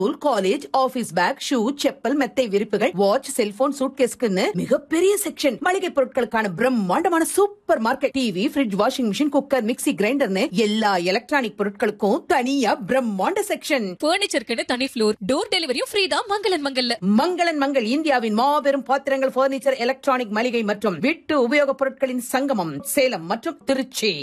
school college office bag shoe chappal மெத்தை விரிப்புகள் watch cellphone சூட்கேஸ்க்குன்னு மிகப்பெரிய செக்ஷன் மளிகை பொருட்களுக்கான பிரம்மாண்டமான supermarket TV fridge washing machine cooker mixie கிரைண்டர்னு எல்லா எலக்ட்ரானிக் பொருட்களுக்கும் தனியா பிரம்மாண்ட செக்ஷன் பர்னிச்சருக்குன்னு தனி ஃப்ளோர் டோர் டெலிவரியும் ஃப்ரீ தான் மங்களன் மங்கல்ல மங்களன் மங்கள் இந்தியாவின் மாபெரும் பாத்திரங்கள் பர்னிச்சர் எலக்ட்ரானிக் மளிகை மற்றும் வீட்டு உபயோகப் பொருட்களின் சங்கமம் சேலம் மற்றும் திருச்சி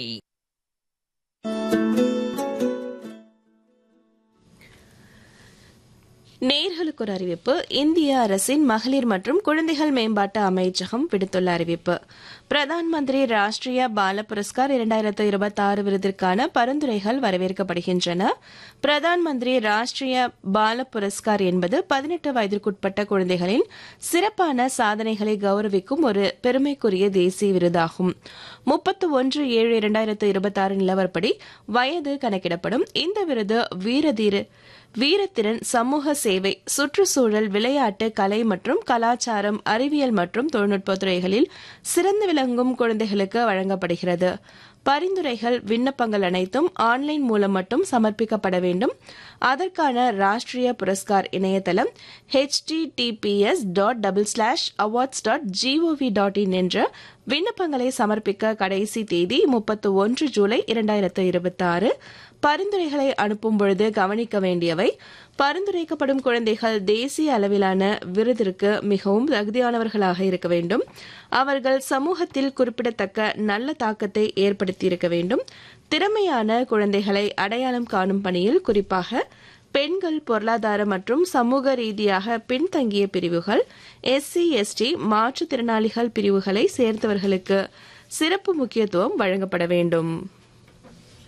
நேர்களுக்கு ஒரு அறிவிப்பு இந்திய அரசின் மகளிர் மற்றும் குழந்தைகள் மேம்பாட்டு அமைச்சகம் விடுத்துள்ள அறிவிப்பு பிரதான் மந்திரி ராஷ்டிரிய பால புரஸ்கார் இரண்டாயிரத்து இருபத்தி ஆறு விருதிற்கான பரிந்துரைகள் வரவேற்கப்படுகின்றன பிரதான் மந்திரி ராஷ்டிரிய பால புரஸ்கார் என்பது பதினெட்டு வயதிற்குட்பட்ட குழந்தைகளின் சிறப்பான சாதனைகளை கௌரவிக்கும் ஒரு பெருமைக்குரிய தேசிய விருதாகும் முப்பத்து ஒன்று ஏழு இரண்டாயிரத்து இருபத்தி ஆறு நிலவரப்படி வயது கணக்கிடப்படும் இந்த விருது வீரதீர வீரத்திறன் சமூக சேவை சுற்றுச்சூழல் விளையாட்டு கலை மற்றும் கலாச்சாரம் அறிவியல் மற்றும் தொழில்நுட்ப துறைகளில் சிறந்து விளங்கும் குழந்தைகளுக்கு வழங்கப்படுகிறது பரிந்துரைகள் விண்ணப்பங்கள் அனைத்தும் ஆன்லைன் மூலம் மட்டும் சமர்ப்பிக்கப்பட வேண்டும் அதற்கான ராஷ்டிரிய புரஸ்கார் இணையதளம் https dot double slash awards dot G O V dot in என்ற விண்ணப்பங்களை சமர்ப்பிக்க கடைசி தேதி முப்பத்து ஒன்று ஜூலை இரண்டாயிரத்து இருபத்தி ஆறு பரிந்துரைகளை அனுப்பும் பொழுது கவனிக்க வேண்டியவை பரிந்துரைக்கப்படும் குழந்தைகள் தேசிய அளவிலான விருதிற்கு மிகவும் தகுதியானவர்களாக இருக்க வேண்டும் அவர்கள் சமூகத்தில் குறிப்பிடத்தக்க நல்ல தாக்கத்தை ஏற்படுத்தியிருக்க வேண்டும் திறமையான குழந்தைகளை அடையாளம் காணும் பணியில் குறிப்பாக பெண்கள் பொருளாதார மற்றும் சமூக ரீதியாக பின்தங்கிய பிரிவுகள் எஸ்சி எஸ்டி மாற்றுத்திறனாளிகள் பிரிவுகளை சேர்ந்தவர்களுக்கு சிறப்பு முக்கியத்துவம் வழங்கப்பட வேண்டும்